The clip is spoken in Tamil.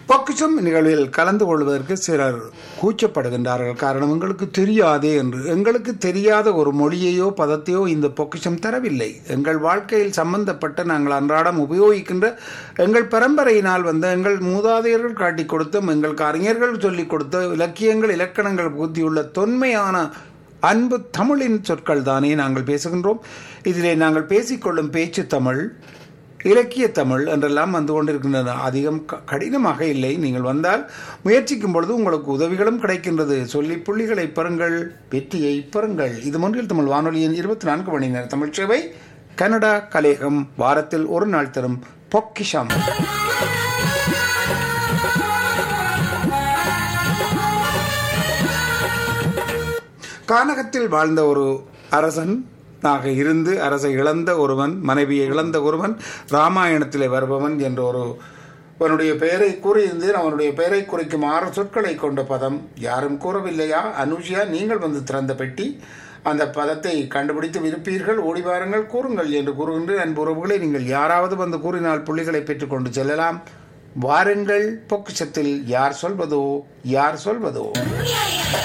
பொக்கிஷம் நிகழ்வில் கலந்து கொள்வதற்கு சிலர் கூச்சப்படுகின்றார்கள் காரணம் எங்களுக்கு தெரியாதே என்று எங்களுக்கு தெரியாத ஒரு மொழியையோ பதத்தையோ இந்த பொக்கிஷம் தரவில்லை எங்கள் வாழ்க்கையில் சம்பந்தப்பட்ட நாங்கள் அன்றாடம் உபயோகிக்கின்ற எங்கள் பரம்பரையினால் வந்த எங்கள் மூதாதையர்கள் காட்டிக் கொடுத்தும் எங்களுக்கு அறிஞர்கள் சொல்லிக் கொடுத்த இலக்கியங்கள் இலக்கணங்கள் புத்தியுள்ள தொன்மையான அன்பு தமிழின் சொற்கள் தானே நாங்கள் பேசுகின்றோம் இதிலே நாங்கள் பேசிக்கொள்ளும் பேச்சு தமிழ் இலக்கிய தமிழ் என்றெல்லாம் வந்து கொண்டிருக்கின்றன அதிகம் க- கடினமாக இல்லை நீங்கள் வந்தால் முயற்சிக்கும் பொழுது உங்களுக்கு உதவிகளும் கிடைக்கின்றது சொல்லி புள்ளிகளை பெறுங்கள் வெற்றியை பெறுங்கள் இது மொன்றில் தமிழ் வானொலியின் இருபத்தி நான்கு மணி நேர தமிழ் சேவை கனடா கலேகம் வாரத்தில் ஒரு நாள் தரும் பொக்கிஷம் கானகத்தில் வாழ்ந்த ஒரு அரசன் ஆக இருந்து அரசை இழந்த ஒருவன் மனைவியை இழந்த ஒருவன் ராமாயணத்திலே வருபவன் என்ற ஒரு அவனுடைய பெயரை கூறியிருந்தேன் அவனுடைய பெயரை குறிக்கும் ஆறு சொற்களை கொண்ட பதம் யாரும் கூறவில்லையா அனுஷியா நீங்கள் வந்து திறந்த பெட்டி அந்த பதத்தை கண்டுபிடித்து விருப்பீர்கள் ஓடி வாருங்கள் கூறுங்கள் என்று கூறுகின்ற அன்பு உறவுகளை நீங்கள் யாராவது வந்து கூறினால் புள்ளிகளை பெற்றுக்கொண்டு செல்லலாம் வாருங்கள் பொக்கிஷத்தில் யார் சொல்வதோ யார் சொல்வதோ